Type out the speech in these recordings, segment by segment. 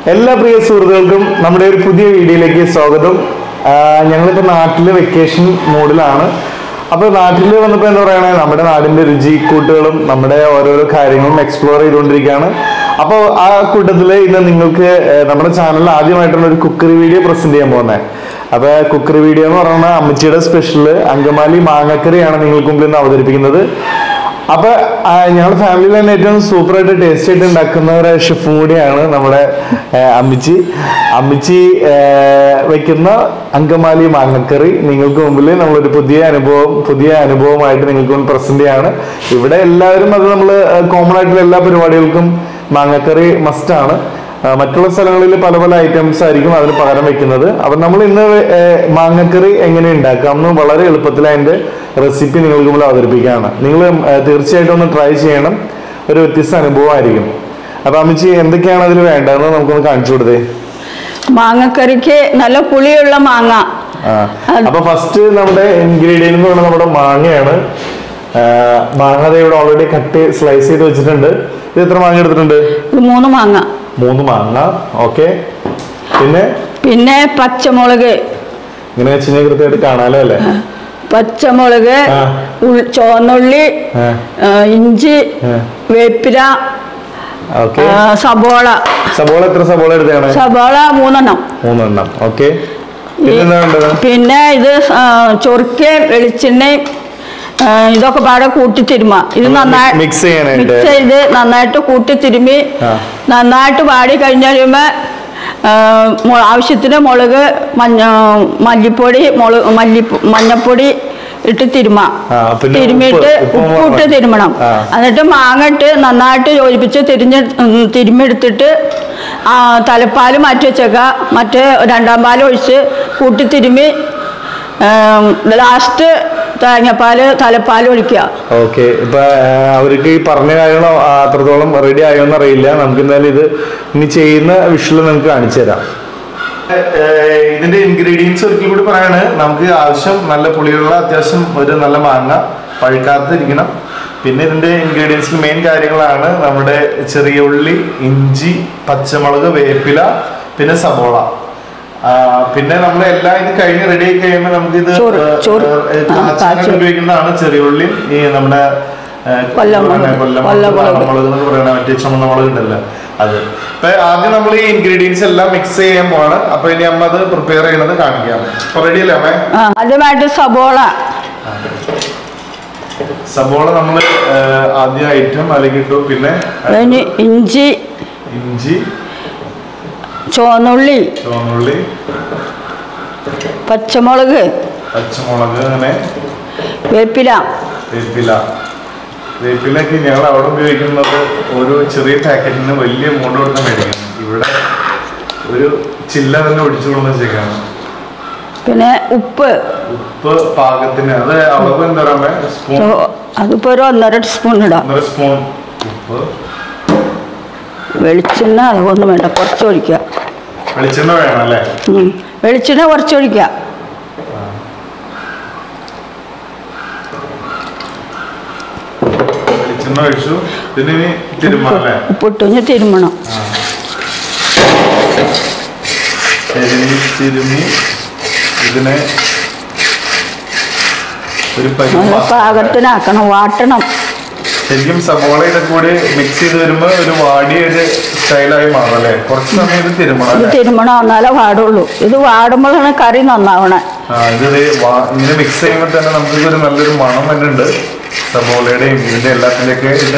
എല്ലാ പ്രിയ സുഹൃത്തുക്കൾക്കും നമ്മുടെ ഒരു പുതിയ വീഡിയോയിലേക്ക് സ്വാഗതം ആഹ് ഞങ്ങളിപ്പോ നാട്ടില് വെക്കേഷൻ മൂഡിലാണ് അപ്പൊ നാട്ടിൽ വന്നപ്പോ എന്താ പറയണേ നമ്മുടെ നാടിന്റെ രുചിക്കൂട്ടുകളും നമ്മുടെ ഓരോരോ കാര്യങ്ങളും എക്സ്പ്ലോർ ചെയ്തുകൊണ്ടിരിക്കുകയാണ് അപ്പോൾ ആ കൂട്ടത്തില് ഇന്ന് നിങ്ങൾക്ക് ആഹ് നമ്മുടെ ചാനലിൽ ആദ്യമായിട്ടുള്ള ഒരു കുക്കറി വീഡിയോ പ്രസന്റ് ചെയ്യാൻ പോകുന്നത് അപ്പൊ കുക്കറി വീഡിയോ എന്ന് പറയുന്നത് അമ്മച്ചിയുടെ സ്പെഷ്യല് അങ്കമാലി മാങ്ങക്കറിയാണ് നിങ്ങൾക്ക് മുമ്പിൽ നിന്ന് അവതരിപ്പിക്കുന്നത് അപ്പൊ ഞങ്ങളുടെ ഫാമിലിയിൽ തന്നെ ഏറ്റവും സൂപ്പർ ആയിട്ട് ടേസ്റ്റ് ആയിട്ട് ഉണ്ടാക്കുന്ന ഒരു ഷെഫും കൂടിയാണ് നമ്മുടെ ആ, അമ്മിച്ചി അമ്മിച്ചി ആ, വെക്കുന്ന അങ്കമാലി മാങ്ങക്കറി നിങ്ങൾക്ക് മുമ്പിൽ നമ്മളൊരു പുതിയ അനുഭവം പുതിയ അനുഭവമായിട്ട് നിങ്ങൾക്ക് മുമ്പിൽ പ്രസന്റ് ചെയ്യാണ് ഇവിടെ എല്ലാവരും അത് നമ്മൾ കോമൺ ആയിട്ടുള്ള എല്ലാ പരിപാടികൾക്കും മാങ്ങക്കറി മസ്റ്റ് ആണ് ആ, മറ്റുള്ള സ്ഥലങ്ങളിൽ പല പല ഐറ്റംസ് ആയിരിക്കും അതിന് പകരം വെക്കുന്നത് അപ്പൊ നമ്മൾ ഇന്ന് ഏ, മാങ്ങക്കറി എങ്ങനെ ഉണ്ടാക്കാം എന്ന് വളരെ എളുപ്പത്തിൽ അതിന്റെ റെസിപ്പി നിങ്ങൾക്ക് മുമ്പിൽ അവതരിപ്പിക്കുകയാണ് നിങ്ങൾ തീർച്ചയായിട്ടും ഒന്ന് ട്രൈ ചെയ്യണം ഒരു വ്യത്യസ്ത അനുഭവമായിരിക്കും അപ്പൊ അമ്മച്ചി എന്തൊക്കെയാണ് അതിൽ വേണ്ടതെന്ന് നമുക്കൊന്ന് കാണിച്ചു കൊടുത്തേ മാങ്ങക്കറിക്ക് നല്ല പുളിയുള്ള മാങ്ങ ആ അപ്പൊ ഫസ്റ്റ് നമ്മുടെ ഇൻഗ്രീഡിയന്റ് എന്ന് പറയുന്നത് നമ്മുടെ മാങ്ങയാണ് ആ, മാങ്ങ ദേ ഇവിടെ ഓൾറെഡി കട്ട് സ്ലൈസ് ചെയ്ത് വെച്ചിട്ടുണ്ട് ഇത് എത്ര മാങ്ങ എടുത്തിട്ടുണ്ട് ഇത് മൂന്ന് മാങ്ങ മൂന്ന് മാങ്ങ ഓക്കെ പിന്നെ പിന്നെ പച്ചമുളക് ഇങ്ങനെ വെച്ച് കഴിഞ്ഞാൽ കൃത്യമായിട്ട് കാണാലോ അല്ലേ പച്ചമുളക് ആ. ഉൾ- ചുവന്നുള്ളി ആ, ആ, ഇഞ്ചി ആ. വേപ്പില ഓക്കെ ആ, സബോള സബോള എത്ര സബോള എടുത്താണ് സബോള മൂന്നെണ്ണം മൂന്നെണ്ണം ഓക്കെ പിന്നെ എന്താ വേണ്ടത് പിന്നെ ഇത് ആ, ചൊറുക്കയും വെളിച്ചെണ്ണയും ആ, ഇതൊക്കെ പാടെ കൂട്ടി തിരുമ ഇത് ഒന്ന് നന്നായി mix ചെയ്യാനായിട്ട്. മിക്സ് ചെയ്ത് നന്നായിട്ട് കൂട്ടി തിരുമ്മി ആ. നന്നായിട്ട് വാടി കഴിഞ്ഞാൽ ആവശ്യത്തിന് മുളക് മഞ്ഞ മല്ലിപ്പൊടി മുളക് മല്ലി മഞ്ഞപ്പൊടി ഇട്ട് തിരുമ ആ, പിന്നെ തിരുമിയിട്ട് ഉപ്പ്, ഉപ്പ് ഉപ്പിട്ട് തിരുമണം ആ. എന്നിട്ട് മാങ്ങ ഇട്ട് നന്നായിട്ട് യോജിപ്പിച്ച് തിരിഞ്ഞ് ഉം, തിരുമ്മിയെടുത്തിട്ട് ആ, തലപ്പാൽ മാറ്റി വെച്ചേക്ക മറ്റേ രണ്ടാം പാൽ ഒഴിച്ച് കൂട്ടി തിരുമ്മി ലാസ്റ്റ് തേങ്ങാപ്പാല് തലപ്പാൽ ഒഴിക്കുക ഓക്കെ ഇപ്പൊ ആ, അവർക്ക് ഈ പറഞ്ഞ കാര്യങ്ങൾ അത്രത്തോളം റെഡി ആയോന്ന് അറിയില്ല നമുക്ക് എന്തായാലും ഇത് ഇനി ചെയ്യുന്ന വിഷ്വൽ നമുക്ക് കാണിച്ചു തരാം ഇതിന്റെ ഇൻഗ്രീഡിയൻസ് ഒരിക്കൽ കൂടി പറയാണ് നമുക്ക് ആവശ്യം നല്ല പുളിയുള്ള അത്യാവശ്യം ഒരു നല്ല മാങ്ങ പഴുക്കാത്തിരിക്കണം പിന്നെ ഇതിന്റെ ഇൻഗ്രീഡിയൻസിൽ മെയിൻ കാര്യങ്ങളാണ് നമ്മുടെ ചെറിയ ഉള്ളി ഇഞ്ചി പച്ചമുളക് വേപ്പില പിന്നെ സബോള ആ, പിന്നെ നമ്മൾ എല്ലാം ഇത് കഴിഞ്ഞ് റെഡി ആയി കഴിയുമ്പോൾ നമുക്ക് ഇത് ചോറ്, ചോറ്. ആ, കാച്ചി. ഉപയോഗിക്കുന്നതാണ് ചെറിയ ഉള്ളി ഈ നമ്മുടെ ആ, കൊല്ലമുളക്. കൊല്ലമുളക് കൊല്ലമുളക്. മുളക് എന്നൊക്കെ പറയണ മറ്റേ ചുമന്ന മുളക് ഉണ്ടല്ലോ അത് ഇപ്പൊ ആദ്യം നമ്മൾ ഈ ഇൻഗ്രീഡിയൻസ് എല്ലാം മിക്സ് ചെയ്യാൻ പോവാണ് അപ്പൊ ഇനി അമ്മ അത് പ്രിപ്പയർ ചെയ്യണത് കാണിക്കാം അപ്പൊ റെഡി അല്ലേ അമ്മേ ആ, ആദ്യമായിട്ട് സബോള സബോള നമ്മൾ ആദ്യം ഐറ്റം അതിലേക്ക് ഇട്ടു പിന്നെ അതിന് ഇഞ്ചി ഇഞ്ചി ചുവന്നുള്ളി ചുവന്നുള്ളി പച്ചമുളക് പച്ചമുളക് അങ്ങനെ വേപ്പില വേപ്പില വേപ്പിലൊക്കെ ഞങ്ങൾ അവിടെ ഉപയോഗിക്കുന്നത് ഒരു ചെറിയ പാക്കറ്റിന് വലിയ എമൗണ്ട് കൊടുത്ത് മേടിക്കണം ഇവിടെ ഒരു ചില്ല തന്നെ ഒടിച്ചു കൊണ്ടു വെച്ചേക്കാണ് പിന്നെ ഉപ്പ് ഉപ്പ് പാകത്തിന് അത് അളവ് എന്താ പറയുക സ്പൂൺ ചോ- അതിപ്പോ ഒരു ഒന്നര സ്പൂൺ ഇടാം ഒന്നര സ്പൂൺ ഉപ്പ് വെളിച്ചെണ്ണ അതൊന്നും വേണ്ട കുറച്ച് ഒഴിക്കുക വെളിച്ചെണ്ണ വേണം അല്ലേ ഉം. വെളിച്ചെണ്ണ കുറച്ച് ഒഴിക്കുക വെളിച്ചെണ്ണ ഒഴിച്ചു പിന്നെ ഇനി തിരുമ്മ അല്ലേ ഉപ്പിട്ട് ഇനി തിരുമണം തിരുമ്മി തിരുമ്മി ഇതിനെ ഒരു നല്ല പരിപ്പ പാകത്തിനാക്കണം വാട്ടണം ശരിക്കും സവോള ഇതൊക്കെ കൂടി മിക്സ് ചെയ്ത് വരുമ്പോ ഒരു വാടിയ ഒരു സ്റ്റൈലായി മാറും അല്ലേ കുറച്ച് സമയം ഇത് തിരുമണം ഇത് അല്ലേ തിരുമണം എന്നാലേ പാടുള്ളൂ ഇത് വാടുമ്പോഴാണ് കറി നന്നാവണേ ആ ഇത് ദേ വാ- ഇങ്ങനെ മിക്സ് ചെയ്യുമ്പോൾ തന്നെ നമുക്ക് ഒരു നല്ലൊരു മണം തന്നെ ഉണ്ട് സബോളയുടെയും ഇതിന്റെ എല്ലാത്തിൻ്റെയൊക്കെ ഇത്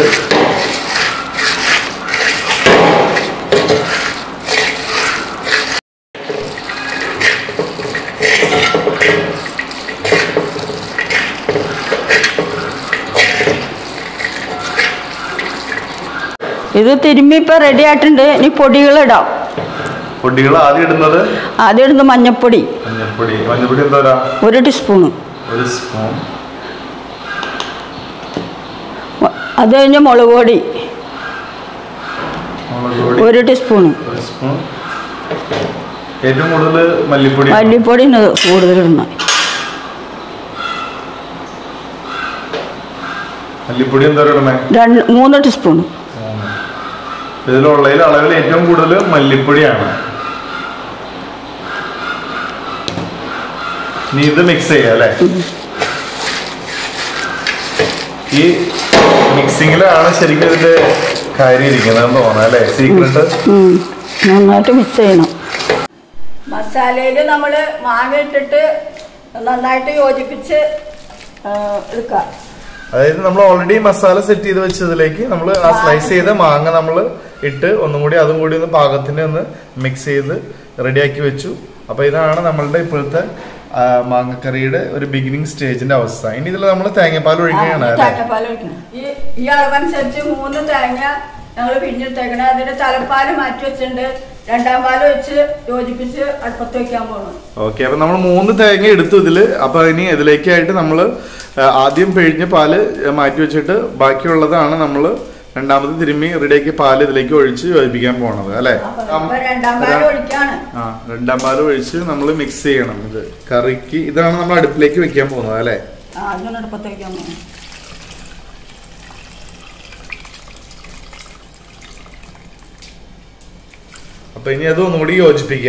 ഇത് തിരുമ്മി ഇപ്പൊ റെഡി ആയിട്ടുണ്ട് ഇനി പൊടികളിടാം പൊടികൾ ആദ്യം ഇടുന്നത് ആദ്യം ഇടുന്നത് മഞ്ഞപ്പൊടി മഞ്ഞപ്പൊടി മഞ്ഞപ്പൊടി എന്തോരാ ഒരു ടീസ്പൂണ് ഒരു സ്പൂൺ അത് കഴിഞ്ഞ് മുളക് പൊടി മുളക് പൊടി ഒരു ടീസ്പൂണ് ഒരു സ്പൂൺ ഏറ്റവും കൂടുതൽ മല്ലിപ്പൊടി മല്ലിപ്പൊടി കൂടുതൽ ഇടണം മല്ലിപ്പൊടി എന്തോരം ഇടണേ രണ്ട് മൂന്ന് ടീസ്പൂൺ ഇതിലുള്ളതിൽ അളവിൽ ഏറ്റവും കൂടുതൽ മല്ലിപ്പൊടിയാണ് ഇനി ഇത് മിക്സ് ചെയ്യാം അല്ലേ ഈ മിക്സിങ്ങിലാണ് ശരിക്കും ഇതിന്റെ കാര്യം ഇരിക്കുന്നതെന്ന് തോന്നാം അല്ലേ സീക്രട്ട് ഉം. നന്നായിട്ട് മിക്സ് ചെയ്യണം മസാലയിൽ നമ്മൾ മാങ്ങ ഇട്ടിട്ട് നന്നായിട്ട് യോജിപ്പിച്ച് ആ, എടുക്കാം അതായത് നമ്മൾ ഓൾറെഡി മസാല സെറ്റ് ചെയ്ത് വെച്ചതിലേക്ക് നമ്മൾ ആ സ്ലൈസ് ചെയ്ത മാങ്ങ നമ്മൾ ഇട്ട് ഒന്നും കൂടി അതും കൂടി ഒന്ന് പാകത്തിന് ഒന്ന് മിക്സ് ചെയ്ത് റെഡിയാക്കി വെച്ചു അപ്പൊ ഇതാണ് നമ്മളുടെ ഇപ്പോഴത്തെ ആ, മാങ്ങക്കറിയുടെ ഒരു ബിഗിനിങ് സ്റ്റേജിന്റെ അവസ്ഥ ഇനി ഇതിൽ നമ്മൾ തേങ്ങാപ്പാൽ ഒഴിക്കുകയാണ് ആ, ഈ അല്ലേ തേങ്ങാപ്പാൽ ഒഴിക്കണം ഈ ഈ അളവനുസരിച്ച് മൂന്ന് തേങ്ങ ഞങ്ങൾ പിഴിഞ്ഞെടുത്തേക്കണം അതിന്റെ തലപ്പാല് മാറ്റി വെച്ചിട്ടുണ്ട് രണ്ടാം പാല് വെച്ച് യോജിപ്പിച്ച് അടുപ്പത്ത് വെക്കാൻ പോകണം ഓക്കെ അപ്പൊ നമ്മൾ മൂന്ന് തേങ്ങ എടുത്തു ഇതില് അപ്പൊ ഇനി ഇതിലേക്കായിട്ട് നമ്മൾ ആദ്യം പിഴിഞ്ഞ പാല് മാറ്റി വെച്ചിട്ട് ബാക്കിയുള്ളതാണ് നമ്മൾ രണ്ടാമത് തിരുമ്മി റെഡിയാക്കി പാല് ഇതിലേക്ക് ഒഴിച്ച് യോജിപ്പിക്കാൻ പോണത് അല്ലെ അപ്പൊ രണ്ടാം പാല് ഒഴിക്കാണ് ആ രണ്ടാം പാല് ഒഴിച്ച് നമ്മൾ മിക്സ് ചെയ്യണം ഇത് കറിക്ക് ഇതാണ് നമ്മൾ അടുപ്പിലേക്ക് വെക്കാൻ പോകുന്നത് അല്ലെ ആ അതിനോട് അടുപ്പത്ത് വെക്കാൻ പോകണം അപ്പൊ ഇനി അത് ഒന്നുകൂടി യോജിപ്പിക്കുക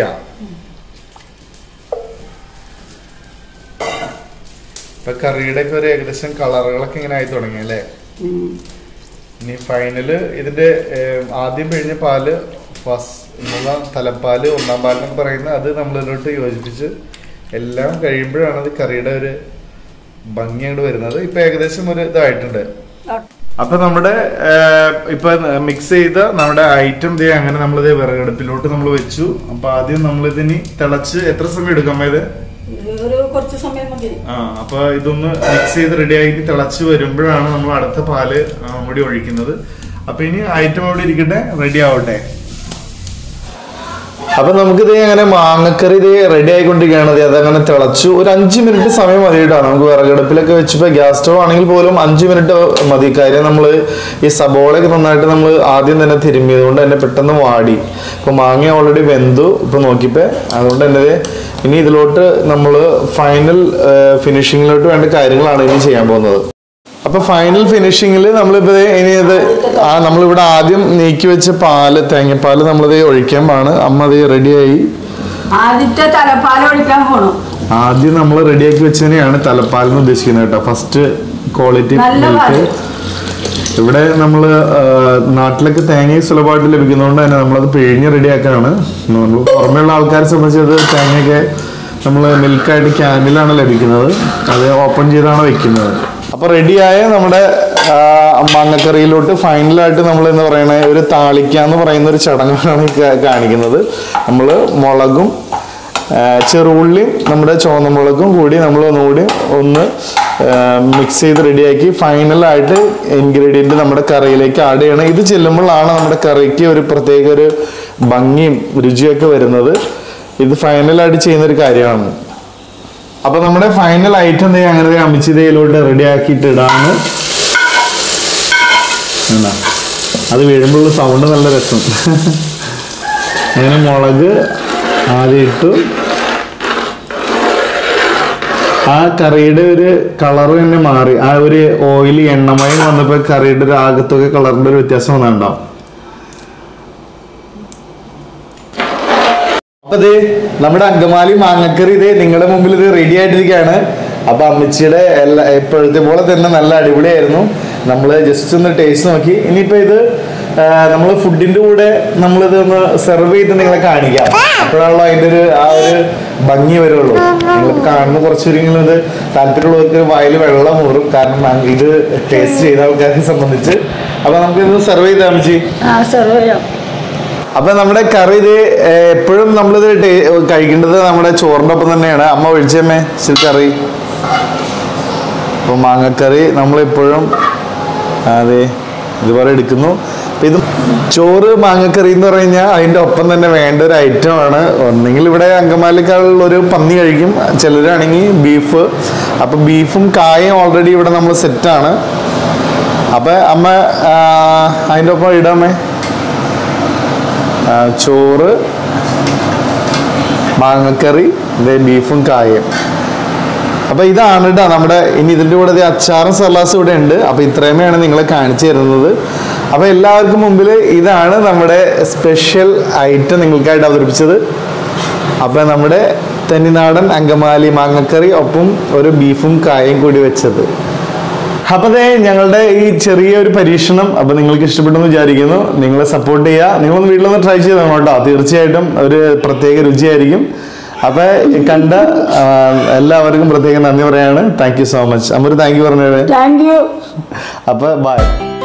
ഇപ്പൊ കറിയുടെ ഒക്കെ ഒരു ഏകദേശം കളറുകളൊക്കെ ഇങ്ങനെ ആയി തുടങ്ങി അല്ലേ ഉം. ഇനി ഫൈനല് ഇതിന്റെ ഏം, ആദ്യം പിഴിഞ്ഞ പാല് ഫസ്റ്റ് മൂന്നാം തലപ്പാല് ഒന്നാം പാല് എന്നൊക്കെ പറയുന്നത് അത് നമ്മൾ ഇതിലോട്ട് യോജിപ്പിച്ച് എല്ലാം കഴിയുമ്പോഴാണ് അത് കറിയുടെ ഒരു ഭംഗി അങ്ങോട്ട് വരുന്നത് ഇപ്പൊ ഏകദേശം ഒരു ഇതായിട്ടുണ്ട് അപ്പൊ നമ്മുടെ ഏർ, ഇപ്പൊ മിക്സ് ചെയ്ത നമ്മുടെ ഐറ്റം ദേ അങ്ങനെ നമ്മളിത് വിറകടുപ്പിലോട്ട് നമ്മൾ വെച്ചു അപ്പൊ ആദ്യം നമ്മൾ ഇതിനി തിളച്ച് എത്ര സമയം എടുക്കാം ഇത് ഇത് ഒരു കുറച്ച് സമയം മതി ആ അപ്പൊ ഇതൊന്ന് മിക്സ് ചെയ്ത് റെഡി ആയിട്ട് തിളച്ച് വരുമ്പോഴാണ് നമ്മൾ അടുത്ത പാല് ആ, കൂടി ഒഴിക്കുന്നത് അപ്പൊ ഇനി ഐറ്റം അവിടെ ഇരിക്കട്ടെ റെഡി ആവട്ടെ അപ്പൊ നമുക്കിത് അങ്ങനെ മാങ്ങക്കറി ഇത് റെഡി ആയിക്കൊണ്ടിരിക്കുകയാണ് ഇത് അതങ്ങനെ തിളച്ചു ഒരു അഞ്ച് മിനിറ്റ് സമയം മതി കേട്ടോ നമുക്ക് വിറകടുപ്പിലൊക്കെ വെച്ചപ്പോ ഗ്യാസ് സ്റ്റവ് ആണെങ്കിൽ പോലും അഞ്ച് മിനിറ്റ് മതി കാര്യം നമ്മൾ ഈ സബോളയൊക്കെ നന്നായിട്ട് നമ്മൾ ആദ്യം തന്നെ തിരുമ്മിയത് കൊണ്ട് തന്നെ പെട്ടെന്ന് വാടി ഇപ്പൊ മാങ്ങ ഓൾറെഡി വെന്തു ഇപ്പൊ നോക്കിപ്പോ അതുകൊണ്ട് തന്നെ ദേ ഇനി ഇതിലോട്ട് നമ്മൾ ഫൈനൽ ഫിനിഷിങ്ങിലോട്ട് വേണ്ട കാര്യങ്ങളാണ് ഇനി ചെയ്യാൻ പോകുന്നത് അപ്പൊ ഫൈനൽ ഫിനിഷിങ്ങിൽ നമ്മളിപ്പോ ദേ ഇനി ഇത് ആ നമ്മളിവിടെ ആദ്യം നീക്കി വെച്ച പാല് തേങ്ങാപ്പാല് നമ്മളിത് ഒഴിക്കാൻ പാണ് അമ്മ അത് റെഡിയായി ആദ്യത്തെ തലപ്പാൽ ഒഴിക്കാൻ പോണം ആദ്യം നമ്മൾ റെഡിയാക്കി വെച്ചതിനെയാണ് തലപ്പാലെന്ന് ഉദ്ദേശിക്കുന്നത് കേട്ടോ ഫസ്റ്റ് ക്വാളിറ്റി നല്ല പാല്. ഇവിടെ നമ്മൾ നാട്ടിലൊക്കെ തേങ്ങ സുലഭമായിട്ട് ലഭിക്കുന്നതുകൊണ്ട് തന്നെ നമ്മളത് പിഴിഞ്ഞ് റെഡിയാക്കാണ് നമ്മൾ പുറമെയുള്ള ആൾക്കാരെ സംബന്ധിച്ച് അത് തേങ്ങയൊക്കെ നമ്മൾ മിൽക്കായിട്ട് ക്യാനിലാണ് ലഭിക്കുന്നത് അത് ഓപ്പൺ ചെയ്താണ് വെക്കുന്നത് അപ്പൊ റെഡിയായ നമ്മുടെ ആ, മാങ്ങക്കറിയിലോട്ട് ഫൈനലായിട്ട് നമ്മൾ എന്ന് പറയണ ഒരു താളിക്ക എന്ന് പറയുന്ന ഒരു ചടങ്ങാണ് ഈ കാ- കാണിക്കുന്നത് നമ്മൾ മുളകും ആ, ചെറുള്ളിയും നമ്മുടെ ചുവന്ന മുളകും കൂടി നമ്മൾ ഒന്നുകൂടി ഒന്ന് മിക്സ് ചെയ്ത് റെഡിയാക്കി ഫൈനലായിട്ട് ഇൻഗ്രീഡിയൻറ്റ് നമ്മുടെ കറിയിലേക്ക് ആഡ് ചെയ്യണം ഇത് ചെല്ലുമ്പോഴാണ് നമ്മുടെ കറിക്ക് ഒരു പ്രത്യേക ഒരു ഭംഗിയും രുചിയൊക്കെ വരുന്നത് ഇത് ഫൈനലായിട്ട് ചെയ്യുന്ന ഒരു കാര്യമാണ് അപ്പൊ നമ്മുടെ ഫൈനൽ ഐറ്റം ദേ അങ്ങനെ അമിച്ചിതയിലോട്ട് റെഡി ആക്കിയിട്ട് ഇടാണ് കണ്ടോ? അത് വീഴുമ്പോഴുള്ള സൗണ്ട് നല്ല രസം അങ്ങനെ മുളക് ആദ്യം ഇട്ടു ആ കറിയുടെ ഒരു കളർ തന്നെ മാറി ആ ഒരു ഓയിലി എണ്ണമയം വന്നപ്പോ കറിയുടെ ഒരു ആകത്തൊക്കെ കളറിന്റെ ഒരു വ്യത്യാസം വന്നിട്ടുണ്ടാവും അപ്പൊ ഇത് നമ്മുടെ അങ്കമാലി മാങ്ങക്കറി ഇത് നിങ്ങളുടെ മുമ്പിൽ ഇത് റെഡി ആയിട്ടിരിക്കുകയാണ് അപ്പൊ അമ്മച്ചിയുടെ എല്ലാ എപ്പോഴത്തെ പോലെ തന്നെ നല്ല അടിപൊളിയായിരുന്നു നമ്മൾ ജസ്റ്റ് ഒന്ന് ടേസ്റ്റ് നോക്കി ഇനിയിപ്പോ ഇത് നമ്മൾ ഫുഡിന്റെ കൂടെ നമ്മളിത് ഒന്ന് സെർവ് ചെയ്ത് നിങ്ങളെ കാണിക്കാം അപ്പോഴാണല്ലോ അതിന്റെ ഒരു ആ ഒരു ഭംഗി വരുള്ളൂ നിങ്ങൾ കാണുന്ന കുറച്ചൊരിക്കലും ഇത് താല്പര്യമുള്ളവർക്ക് വായിൽ വെള്ളം ഊറും കാരണം അങ്ങ് ഇത് ടേസ്റ്റ് ചെയ്ത ആൾക്കാരെ സംബന്ധിച്ച് അപ്പൊ നമുക്ക് ഇത് സെർവ് ചെയ്താൽ അമ്മച്ചി ആ സെർവ് ചെയ്യാം അപ്പൊ നമ്മുടെ കറി ഇത് എപ്പോഴും നമ്മളിത് ടേ- കഴിക്കേണ്ടത് നമ്മുടെ ചോറിന്റെ ഒപ്പം തന്നെയാണ് അമ്മ ഒഴിച്ചമ്മേ ഇച്ചിരി കറി അപ്പൊ മാങ്ങക്കറി നമ്മളെപ്പോഴും അതെ ഇതുപോലെ എടുക്കുന്നു അപ്പൊ ഇത് ചോറ് മാങ്ങക്കറി എന്ന് പറഞ്ഞു കഴിഞ്ഞാൽ അതിന്റെ ഒപ്പം തന്നെ വേണ്ട ഒരു ഐറ്റം ആണ് ഒന്നെങ്കിൽ ഇവിടെ അങ്കമാലിക്കാളുള്ള ഒരു പന്നി കഴിക്കും ചിലരാണെങ്കിൽ ബീഫ് അപ്പൊ ബീഫും കായും ഓൾറെഡി ഇവിടെ നമ്മൾ സെറ്റാണ് അപ്പൊ അമ്മ ആ, അതിന്റെ ഒപ്പം ഇടാമേ ആ, ചോറ് മാങ്ങക്കറി ഇതേ ബീഫും കായും അപ്പൊ ഇതാണ് കേട്ടോ നമ്മുടെ ഇനി ഇതിന്റെ കൂടെ ദേ അച്ചാറും സലാസും ഇവിടെ ഉണ്ട് അപ്പൊ ഇത്രയുമേയാണ് നിങ്ങളെ കാണിച്ചു തരുന്നത് അപ്പൊ എല്ലാവർക്കും മുമ്പിൽ ഇതാണ് നമ്മുടെ സ്പെഷ്യൽ ഐറ്റം നിങ്ങൾക്കായിട്ട് അവതരിപ്പിച്ചത് അപ്പൊ നമ്മുടെ തനിനാടൻ അങ്കമാലി മാങ്ങക്കറി ഒപ്പം ഒരു ബീഫും കായും കൂടി വെച്ചത് അപ്പൊ ദേ ഞങ്ങളുടെ ഈ ചെറിയ ഒരു പരീക്ഷണം അപ്പൊ നിങ്ങൾക്ക് ഇഷ്ടപ്പെട്ടെന്ന് വിചാരിക്കുന്നു നിങ്ങളെ സപ്പോർട്ട് ചെയ്യുക നിങ്ങളൊന്ന് വീട്ടിലൊന്ന് ട്രൈ ചെയ്ത് കേട്ടോ തീർച്ചയായിട്ടും ഒരു പ്രത്യേക രുചിയായിരിക്കും അപ്പൊ ഈ കണ്ട ആ, എല്ലാവർക്കും പ്രത്യേകം നന്ദി പറയാണ് താങ്ക് യു സോ മച്ച് അമ്മ ഒരു താങ്ക് യു പറഞ്ഞത് താങ്ക് യു അപ്പൊ ബൈ